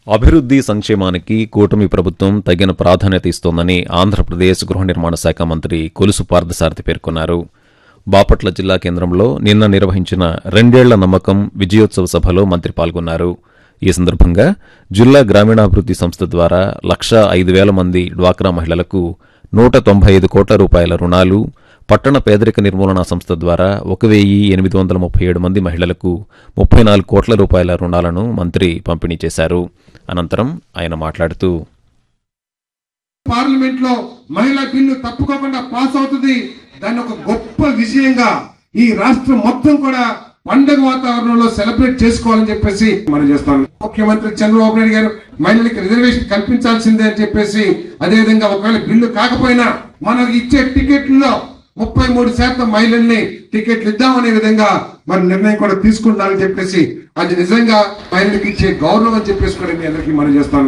అభివృద్ది సంక్షేమానికి కూటమి ప్రభుత్వం తగిన ప్రాధాన్యత ఇస్తోందని ఆంధ్రప్రదేశ్ గృహ నిర్మాణ శాఖ మంత్రి కొలుసు పార్థసారథి పేర్కొన్నారు బాపట్ల జిల్లా కేంద్రంలో నిన్న నిర్వహించిన రెండేళ్ల నమ్మకం విజయోత్సవ సభలో మంత్రి పాల్గొన్నారు ఈ సందర్భంగా జిల్లా గ్రామీణాభివృద్ది సంస్థ ద్వారా లక్షా ఐదు వేల మంది డ్వాక్రా మహిళలకు నూట తొంభై ఐదు కోట్ల రూపాయల రుణాలు పట్టణ పేదరిక నిర్మూలన సంస్థ ద్వారా ఒక వెయ్యి ఎనిమిది వందల ముప్పై ఏడు మంది మహిళలకు ముప్పై నాలుగు కోట్ల రూపాయల రుణాలను మంత్రి పంపిణీ చేశారు అనంతరం ఆయన మాట్లాడుతూ పార్లమెంట్ లో మహిళా బిల్లు తప్పుకోకుండా పాస్ అవుతుంది దాన్ని ఒక గొప్ప విజయంగా ఈ రాష్ట్రం మొత్తం కూడా పండగ వాతావరణంలో సెలబ్రేట్ చేసుకోవాలని చెప్పేసి మనం చేస్తాం ముఖ్యమంత్రి చంద్రబాబు నాయుడు గారు మహిళలకు రిజర్వేషన్ కల్పించాల్సిందే అని చెప్పేసి అదేవిధంగా ఒకవేళ బిల్లు కాకపోయినా మనకు ఇచ్చే టికెట్లలో ముప్పై మూడు శాతం మహిళల్ని టికెట్లు ఇద్దామనే విధంగా మరి నిర్ణయం కూడా తీసుకుంటామని చెప్పేసి అది నిజంగా మహిళలకు ఇచ్చే గౌరవం అని చెప్పేసి కూడా మీ అందరికీ మనం చేస్తాను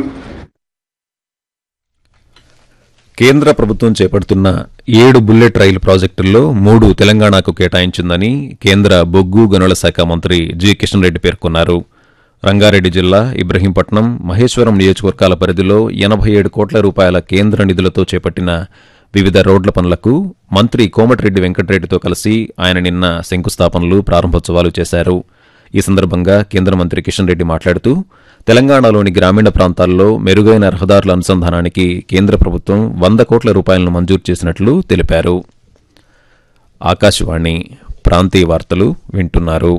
కేంద్ర ప్రభుత్వం చేపడుతున్న ఏడు బుల్లెట్ రైలు ప్రాజెక్టుల్లో మూడు తెలంగాణకు కేటాయించిందని కేంద్ర బొగ్గు గనుల శాఖ మంత్రి జి కిషన్ రెడ్డి పేర్కొన్నారు రంగారెడ్డి జిల్లా ఇబ్రహీంపట్నం మహేశ్వరం నియోజకవర్గాల పరిధిలో ఎనభై ఏడు కోట్ల రూపాయల కేంద్ర నిధులతో చేపట్టిన వివిధ రోడ్ల పనులకు మంత్రి కోమటిరెడ్డి వెంకటరెడ్డితో కలిసి ఆయన నిన్న శంకుస్థాపనలు ప్రారంభోత్సవాలు చేశారు ఈ సందర్భంగా కేంద్ర మంత్రి కిషన్ రెడ్డి మాట్లాడుతూ తెలంగాణలోని గ్రామీణ ప్రాంతాల్లో మెరుగైన రహదారుల అనుసంధానానికి కేంద్ర ప్రభుత్వం వంద కోట్ల రూపాయలను మంజూరు చేసినట్లు తెలిపారు ఆకాశవాణి ప్రాంతీయ వార్తలు వింటున్నారు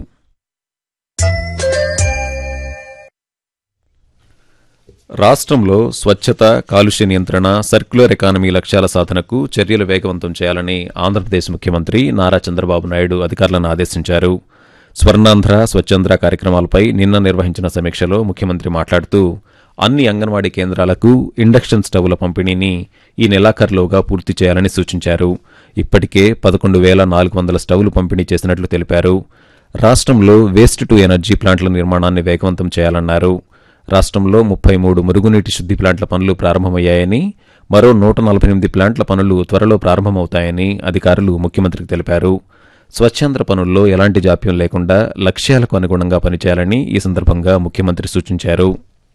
రాష్ట్రంలో స్వచ్ఛత కాలుష్య నియంత్రణ సర్క్యులర్ ఎకానమీ లక్ష్యాల సాధనకు చర్యలు వేగవంతం చేయాలని ఆంధ్రప్రదేశ్ ముఖ్యమంత్రి నారా చంద్రబాబు నాయుడు అధికారులను ఆదేశించారు స్వర్ణాంధ్ర స్వచ్ఛాంధ్ర కార్యక్రమాలపై నిన్న నిర్వహించిన సమీక్షలో ముఖ్యమంత్రి మాట్లాడుతూ అన్ని అంగన్వాడీ కేంద్రాలకు ఇండక్షన్ స్టవ్ల పంపిణీని ఈ నెలాఖరులోగా పూర్తి చేయాలని సూచించారు ఇప్పటికే పదకొండు వేల నాలుగు వందల స్టవ్లు పంపిణీ చేసినట్లు తెలిపారు రాష్ట్రంలో వేస్ట్ టు ఎనర్జీ ప్లాంట్ల నిర్మాణాన్ని వేగవంతం చేయాలన్నారు రాష్ట్రంలో ముప్పై మూడు మురుగునీటి శుద్ధి ప్లాంట్ల పనులు ప్రారంభమయ్యాయని మరో నూట నలభై ఎనిమిది ప్లాంట్ల పనులు త్వరలో ప్రారంభమవుతాయని అధికారులు ముఖ్యమంత్రికి తెలిపారు స్వచ్ఛాంధ్ర పనుల్లో ఎలాంటి జాప్యం లేకుండా లక్ష్యాలకు అనుగుణంగా పనిచేయాలని ఈ సందర్భంగా ముఖ్యమంత్రి సూచించారు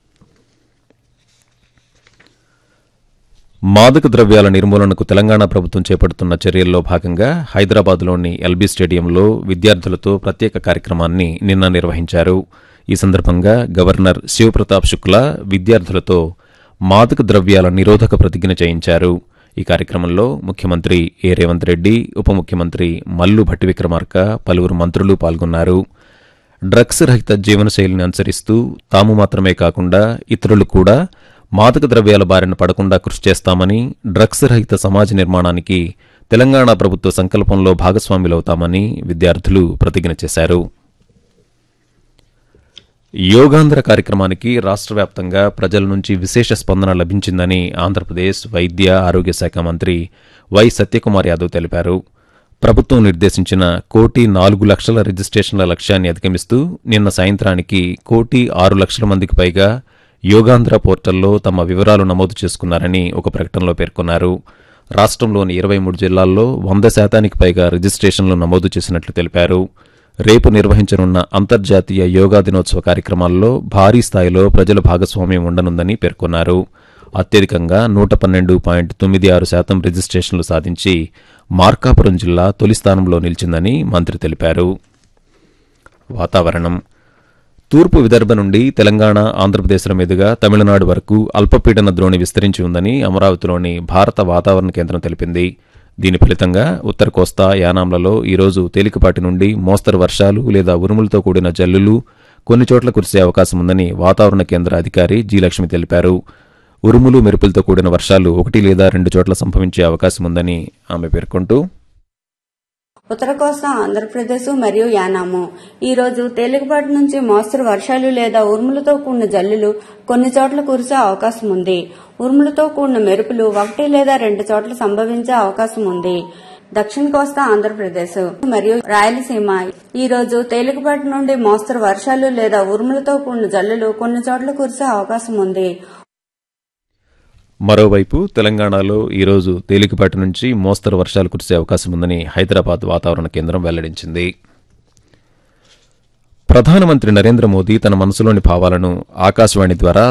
మాదక ద్రవ్యాల నిర్మూలనకు తెలంగాణ ప్రభుత్వం చేపడుతున్న చర్యల్లో భాగంగా హైదరాబాద్లోని ఎల్బీ స్టేడియంలో విద్యార్థులతో ప్రత్యేక కార్యక్రమాన్ని నిన్న నిర్వహించారు ఈ సందర్భంగా గవర్నర్ శివప్రతాప్ శుక్లా విద్యార్థులతో మాదక ద్రవ్యాల నిరోధక ప్రతిజ్ఞ చేయించారు ఈ కార్యక్రమంలో ముఖ్యమంత్రి ఏ రేవంత్ రెడ్డి ఉప ముఖ్యమంత్రి మల్లు భట్టి విక్రమార్క పలువురు మంత్రులు పాల్గొన్నారు డ్రగ్స్ రహిత జీవనశైలిని అనుసరిస్తూ తాము మాత్రమే కాకుండా ఇతరులు కూడా మాదక ద్రవ్యాల బారిన పడకుండా కృషి చేస్తామని డ్రగ్స్ రహిత సమాజ నిర్మాణానికి తెలంగాణ ప్రభుత్వ సంకల్పంలో భాగస్వాములవుతామని విద్యార్థులు ప్రతిజ్ఞ చేశారు యోగాంధ్ర కార్యక్రమానికి రాష్ట్ర వ్యాప్తంగా ప్రజల నుంచి విశేష స్పందన లభించిందని ఆంధ్రప్రదేశ్ వైద్య ఆరోగ్య శాఖ మంత్రి వై సత్యకుమార్ యాదవ్ తెలిపారు ప్రభుత్వం నిర్దేశించిన కోటి నాలుగు లక్షల రిజిస్ట్రేషన్ల లక్ష్యాన్ని అధిగమిస్తూ నిన్న సాయంత్రానికి కోటి ఆరు లక్షల మందికి పైగా యోగాంధ్ర పోర్టల్లో తమ వివరాలు నమోదు చేసుకున్నారని ఒక ప్రకటనలో పేర్కొన్నారు రాష్ట్రంలోని ఇరవై మూడు జిల్లాల్లో వంద శాతానికి పైగా రిజిస్ట్రేషన్లు నమోదు చేసినట్లు తెలిపారు రేపు నిర్వహించనున్న అంతర్జాతీయ యోగా దినోత్సవ కార్యక్రమాల్లో భారీ స్థాయిలో ప్రజల భాగస్వామ్యం ఉండనుందని పేర్కొన్నారు అత్యధికంగా నూట పన్నెండు పాయింట్ తొమ్మిది ఆరు శాతం రిజిస్ట్రేషన్లు సాధించి మార్కాపురం జిల్లా తొలి స్థానంలో నిలిచిందని మంత్రి తెలిపారు వాతావరణం తూర్పు విదర్భ నుండి తెలంగాణ ఆంధ్రప్రదేశ్ల మీదుగా తమిళనాడు వరకు అల్పపీడన ద్రోణి విస్తరించి ఉందని అమరావతిలోని భారత వాతావరణ కేంద్రం తెలిపింది దీని ఫలితంగా ఉత్తర కోస్తా యానాంలలో ఈరోజు తేలికపాటి నుండి మోస్తరు వర్షాలు లేదా ఉరుములతో కూడిన జల్లులు కొన్ని చోట్ల కురిసే అవకాశం ఉందని వాతావరణ కేంద్ర అధికారి జి లక్ష్మి తెలిపారు ఉరుములు మెరుపులతో కూడిన వర్షాలు ఒకటి లేదా రెండు చోట్ల సంభవించే అవకాశం ఉందని ఆమె పేర్కొంటూ ఉత్తర కోస్తా ఆంధ్రప్రదేశ్ మరియు యానాము ఈ రోజు తేలికపాటి నుంచి మోస్తరు వర్షాలు లేదా ఉరుములతో కూడిన జల్లులు కొన్ని చోట్ల కురిసే అవకాశం ఉంది ఉరుములతో కూడిన మెరుపులు ఒకటి లేదా రెండు చోట్ల సంభవించే అవకాశం ఉంది దక్షిణ కోస్తా ఆంధ్రప్రదేశ్ మరియు రాయలసీమ ఈ రోజు తేలికపాటి నుండి మోస్తరు వర్షాలు లేదా ఉరుములతో కూడిన జల్లులు కొన్ని చోట్ల కురిసే అవకాశం ఉంది మరోవైపు తెలంగాణలో ఈరోజు తేలికపాటి నుంచి మోస్తరు వర్షాలు కురిసే అవకాశం ఉందని హైదరాబాద్ వాతావరణ కేంద్రం వెల్లడించింది ప్రధానమంత్రి నరేంద్ర మోదీ తన మనసులోని భావాలను ఆకాశవాణి ద్వారా